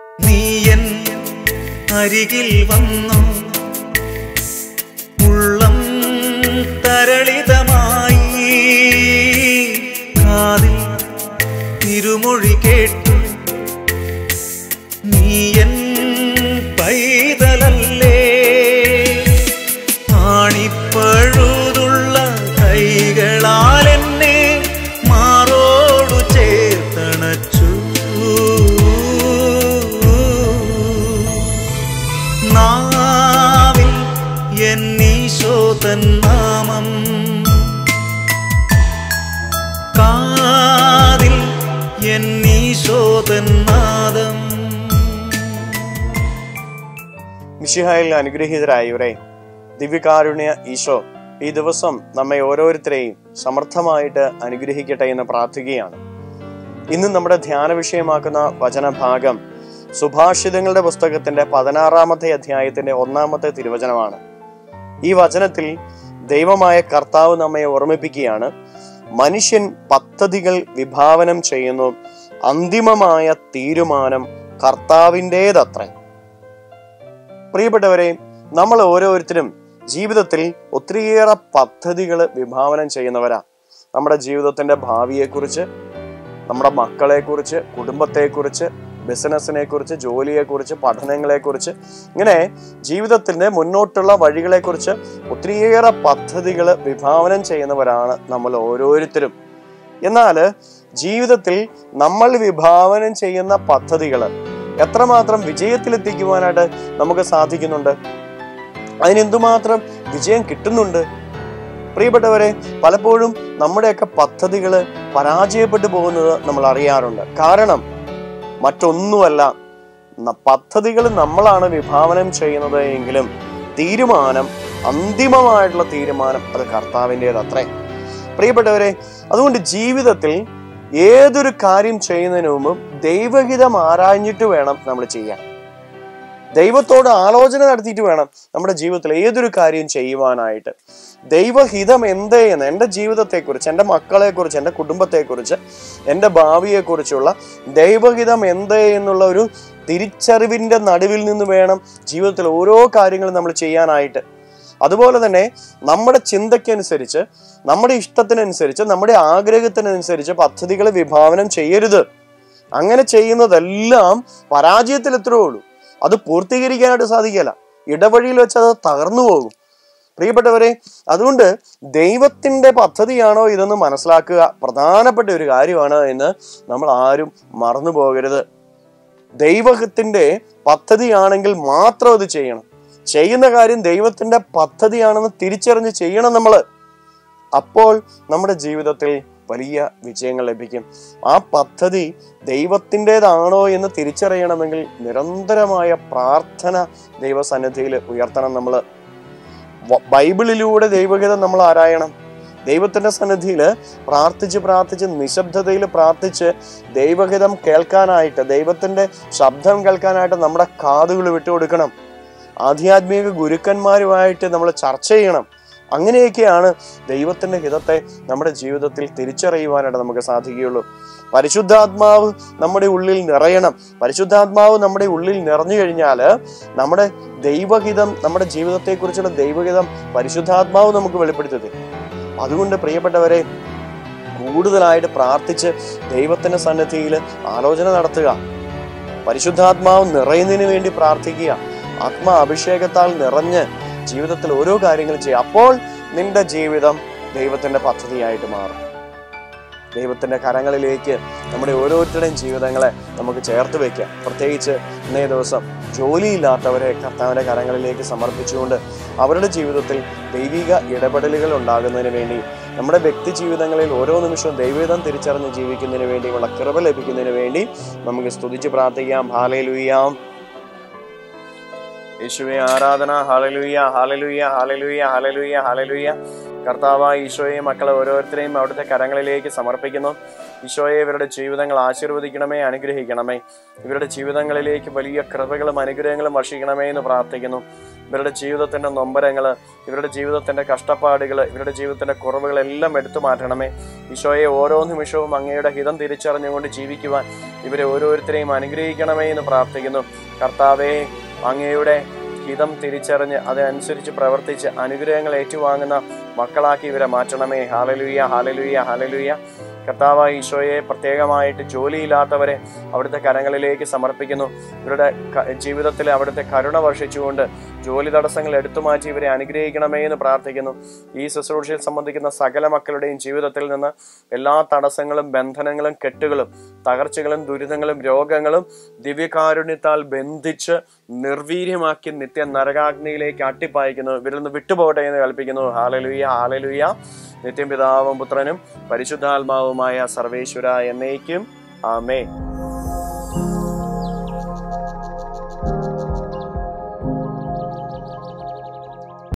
നീയൻ അരികിൽ വന്നു ഉള്ളം തരളിതമായി കാതിൽ തിരുമൊഴി കേട്ടു നീയൻ പൈതലല്ലേ ആണിപ്പഴുതുള്ള കൈകളാൽ എന്നെ മാറോടു ചേർത്തണച്ചു നാവിൽ എന്നീശോതൻ നാമം കാതിൽ എന്നീശോതൻ നാദം മിഷിഹായിൽ അനുഗ്രഹീതരായവരെ ദിവ്യകാരുണ്യ ഈശോ ഈ ദിവസം നമ്മെ ഓരോരുത്തരെയും സമർത്ഥമായിട്ട് അനുഗ്രഹിക്കട്ടെ എന്ന് പ്രാർത്ഥിക്കുകയാണ് ഇന്ന് നമ്മുടെ ധ്യാന വിഷയമാക്കുന്ന വചനഭാഗം സുഭാഷിതങ്ങളുടെ പുസ്തകത്തിന്റെ പതിനാറാമത്തെ അധ്യായത്തിന്റെ ഒന്നാമത്തെ തിരുവചനമാണ് ഈ വചനത്തിൽ ദൈവമായ കർത്താവ് നമ്മെ ഓർമ്മിപ്പിക്കുകയാണ് മനുഷ്യൻ പദ്ധതികൾ വിഭാവനം ചെയ്യുന്നു അന്തിമമായ തീരുമാനം കർത്താവിൻ്റെതത്രേ പ്രിയപ്പെട്ടവരെ നമ്മൾ ഓരോരുത്തരും ജീവിതത്തിൽ ഒത്തിരിയേറെ പദ്ധതികൾ വിഭാവനം ചെയ്യുന്നവരാ നമ്മുടെ ജീവിതത്തിന്റെ ഭാവിയെക്കുറിച്ച് നമ്മുടെ മക്കളെക്കുറിച്ച് കുടുംബത്തെക്കുറിച്ച് ബിസിനസ്സിനെ കുറിച്ച് ജോലിയെക്കുറിച്ച് പഠനങ്ങളെക്കുറിച്ച് ഇങ്ങനെ ജീവിതത്തിന്റെ മുന്നോട്ടുള്ള വഴികളെക്കുറിച്ച് ഒത്തിരിയേറെ പദ്ധതികൾ വിഭാവനം ചെയ്യുന്നവരാണ് നമ്മൾ ഓരോരുത്തരും എന്നാൽ ജീവിതത്തിൽ നമ്മൾ വിഭാവനം ചെയ്യുന്ന പദ്ധതികൾ എത്രമാത്രം വിജയത്തിലെത്തിക്കുവാനായിട്ട് നമുക്ക് സാധിക്കുന്നുണ്ട് അതിനെന്തുമാത്രം വിജയം കിട്ടുന്നുണ്ട് പ്രിയപ്പെട്ടവരെ പലപ്പോഴും നമ്മുടെയൊക്കെ പദ്ധതികൾ പരാജയപ്പെട്ടു പോകുന്നത് നമ്മൾ അറിയാറുണ്ട് കാരണം മറ്റൊന്നുമല്ല പദ്ധതികൾ നമ്മളാണ് വിഭാവനം ചെയ്യുന്നത് എങ്കിലും തീരുമാനം അന്തിമമായിട്ടുള്ള തീരുമാനം അത് കർത്താവിൻ്റെത് അത്രേ പ്രിയപ്പെട്ടവരെ അതുകൊണ്ട് ജീവിതത്തിൽ ഏതൊരു കാര്യം ചെയ്യുന്നതിന് മുമ്പും ദൈവഹിതം ആരാഞ്ഞിട്ട് വേണം നമ്മൾ ചെയ്യാൻ ദൈവത്തോട് ആലോചന നടത്തിയിട്ട് വേണം നമ്മുടെ ജീവിതത്തിൽ ഏതൊരു കാര്യം ചെയ്യുവാനായിട്ട് ദൈവഹിതം എന്തേ എന്ന് എൻ്റെ ജീവിതത്തെക്കുറിച്ച് എൻ്റെ മക്കളെക്കുറിച്ച് എൻ്റെ കുടുംബത്തെക്കുറിച്ച് എൻ്റെ ഭാവിയെക്കുറിച്ചുള്ള ദൈവഹിതം എന്തേ എന്നുള്ള ഒരു തിരിച്ചറിവിൻ്റെ നടുവിൽ നിന്ന് വേണം ജീവിതത്തിൽ ഓരോ കാര്യങ്ങളും നമ്മൾ ചെയ്യാനായിട്ട് അതുപോലെ തന്നെ നമ്മുടെ ചിന്തയ്ക്കനുസരിച്ച് നമ്മുടെ ഇഷ്ടത്തിനനുസരിച്ച് നമ്മുടെ ആഗ്രഹത്തിനനുസരിച്ച് പദ്ധതികൾ വിഭാവനം ചെയ്യരുത് അങ്ങനെ ചെയ്യുന്നതെല്ലാം പരാജയത്തിൽ എത്രയേ ഉള്ളൂ അത് പൂർത്തീകരിക്കാനായിട്ട് സാധിക്കില്ല ഇടവഴിയിൽ വെച്ച് അത് തകർന്നു പോകും പ്രിയപ്പെട്ടവരെ അതുകൊണ്ട് ദൈവത്തിന്റെ പദ്ധതിയാണോ ഇതെന്ന് മനസ്സിലാക്കുക പ്രധാനപ്പെട്ട ഒരു കാര്യമാണ് എന്ന് നമ്മൾ ആരും മറന്നു പോകരുത് ദൈവത്തിന്റെ പദ്ധതിയാണെങ്കിൽ മാത്രം അത് ചെയ്യണം ചെയ്യുന്ന കാര്യം ദൈവത്തിന്റെ പദ്ധതിയാണെന്ന് തിരിച്ചറിഞ്ഞ് ചെയ്യണം നമ്മൾ അപ്പോൾ നമ്മുടെ ജീവിതത്തിൽ വലിയ വിജയങ്ങൾ ലഭിക്കും ആ പദ്ധതി ദൈവത്തിൻ്റെതാണോ എന്ന് തിരിച്ചറിയണമെങ്കിൽ നിരന്തരമായ പ്രാർത്ഥന ദൈവസന്നിധിയിൽ ഉയർത്തണം നമ്മൾ ബൈബിളിലൂടെ ദൈവഗീതം നമ്മൾ ആരായണം ദൈവത്തിന്റെ സന്നിധിയിൽ പ്രാർത്ഥിച്ച് പ്രാർത്ഥിച്ച് നിശബ്ദതയിൽ പ്രാർത്ഥിച്ച് ദൈവഹിതം കേൾക്കാനായിട്ട് ദൈവത്തിന്റെ ശബ്ദം കേൾക്കാനായിട്ട് നമ്മുടെ കാതുകൾ വിട്ടുകൊടുക്കണം ആധ്യാത്മിക ഗുരുക്കന്മാരുമായിട്ട് നമ്മൾ ചർച്ച ചെയ്യണം അങ്ങനെയൊക്കെയാണ് ദൈവത്തിന്റെ ഹിതത്തെ നമ്മുടെ ജീവിതത്തിൽ തിരിച്ചറിയുവാനായിട്ട് നമുക്ക് സാധിക്കുകയുള്ളൂ പരിശുദ്ധാത്മാവ് നമ്മുടെ ഉള്ളിൽ നിറയണം പരിശുദ്ധാത്മാവ് നമ്മുടെ ഉള്ളിൽ നിറഞ്ഞു കഴിഞ്ഞാൽ നമ്മുടെ ദൈവഹിതം നമ്മുടെ ജീവിതത്തെക്കുറിച്ചുള്ള ദൈവഹിതം പരിശുദ്ധാത്മാവ് നമുക്ക് വെളിപ്പെടുത്തി തരും അതുകൊണ്ട് പ്രിയപ്പെട്ടവരെ കൂടുതലായിട്ട് പ്രാർത്ഥിച്ച് ദൈവത്തിന്റെ സന്നിധിയിൽ ആലോചന നടത്തുക പരിശുദ്ധാത്മാവ് നിറയുന്നതിന് വേണ്ടി പ്രാർത്ഥിക്കുക ആത്മാ അഭിഷേകത്താൽ നിറഞ്ഞ് ജീവിതത്തിൽ ഓരോ കാര്യങ്ങളും ചെയ്യുക അപ്പോൾ നിന്റെ ജീവിതം ദൈവത്തിന്റെ പദ്ധതിയായിട്ട് മാറും ദൈവത്തിന്റെ കരങ്ങളിലേക്ക് നമ്മുടെ ഓരോരുത്തരുടെയും ജീവിതങ്ങളെ നമുക്ക് ചേർത്ത് വെക്കാം പ്രത്യേകിച്ച് ഇന്നേ ദിവസം ജോലിയില്ലാത്തവരെ കർത്താവിന്റെ കരങ്ങളിലേക്ക് സമർപ്പിച്ചുകൊണ്ട് അവരുടെ ജീവിതത്തിൽ ദൈവിക ഇടപെടലുകൾ ഉണ്ടാകുന്നതിന് വേണ്ടി നമ്മുടെ വ്യക്തി ജീവിതങ്ങളിൽ ഓരോ നിമിഷവും ദൈവവിധം തിരിച്ചറിഞ്ഞ് ജീവിക്കുന്നതിന് വേണ്ടിയുള്ള കൃപ ലഭിക്കുന്നതിന് വേണ്ടി നമുക്ക് സ്തുതിച്ച് പ്രാർത്ഥിക്കാം ഹാലയിലുയ്യാം യേശുവെ ആരാധന ഹാലലുയ്യ ഹാലലുയ്യ ഹാലലുയ്യ ഹാലലുയ്യ ഹാലലുയ്യ കർത്താവ് ഈശോയെയും മക്കളെ ഓരോരുത്തരെയും അവിടുത്തെ കരങ്ങളിലേക്ക് സമർപ്പിക്കുന്നു ഈശോയെ ഇവരുടെ ജീവിതങ്ങൾ ആശീർവദിക്കണമേ അനുഗ്രഹിക്കണമേ ഇവരുടെ ജീവിതങ്ങളിലേക്ക് വലിയ കൃപകളും അനുഗ്രഹങ്ങളും വർഷിക്കണമേ എന്ന് പ്രാർത്ഥിക്കുന്നു ഇവരുടെ ജീവിതത്തിന്റെ നൊമ്പരങ്ങൾ ഇവരുടെ ജീവിതത്തിന്റെ കഷ്ടപ്പാടുകൾ ഇവരുടെ ജീവിതത്തിന്റെ കുറവുകളെല്ലാം എടുത്തു മാറ്റണമേ ഈശോയെ ഓരോ നിമിഷവും അങ്ങയുടെ ഹിതം തിരിച്ചറിഞ്ഞുകൊണ്ട് ജീവിക്കുവാൻ ഇവരെ ഓരോരുത്തരെയും അനുഗ്രഹിക്കണമേ എന്ന് പ്രാർത്ഥിക്കുന്നു കർത്താവേ അങ്ങയുടെ ഹിതം തിരിച്ചറിഞ്ഞ് അതനുസരിച്ച് പ്രവർത്തിച്ച് അനുഗ്രഹങ്ങൾ ഏറ്റുവാങ്ങുന്ന മക്കളാക്കി ഇവരെ മാറ്റണമേ ഹാലലുയ്യ ഹാലലുയ്യ ഹാലലുയ്യ കർത്താവായ ഈശോയെ പ്രത്യേകമായിട്ട് ജോലിയില്ലാത്തവരെ അവിടുത്തെ കരങ്ങളിലേക്ക് സമർപ്പിക്കുന്നു ഇവരുടെ ക- ജീവിതത്തിൽ അവിടുത്തെ കരുണ വർഷിച്ചുകൊണ്ട് ജോലി തടസ്സങ്ങൾ എടുത്തു മാറ്റി ഇവരെ അനുഗ്രഹിക്കണമേ എന്ന് പ്രാർത്ഥിക്കുന്നു ഈ ശുശ്രൂഷയിൽ സംബന്ധിക്കുന്ന സകല മക്കളുടെയും ജീവിതത്തിൽ നിന്ന് എല്ലാ തടസ്സങ്ങളും ബന്ധനങ്ങളും കെട്ടുകളും തകർച്ചകളും ദുരിതങ്ങളും രോഗങ്ങളും ദിവ്യകാരുണ്യത്താൽ ബന്ധിച്ച് നിർവീര്യമാക്കി നിത്യ നരകാഗ്നിയിലേക്ക് അട്ടിപ്പായിക്കുന്നു ഇവരിൽ നിന്ന് വിട്ടുപോകട്ടെ എന്ന് കൽപ്പിക്കുന്നു ഹാലലുയ്യ ഹാലലുയ്യ നിത്യം പിതാവും പുത്രനും പരിശുദ്ധാത്മാവുമായ സർവേശ്വര എന്നേക്കും ആമേ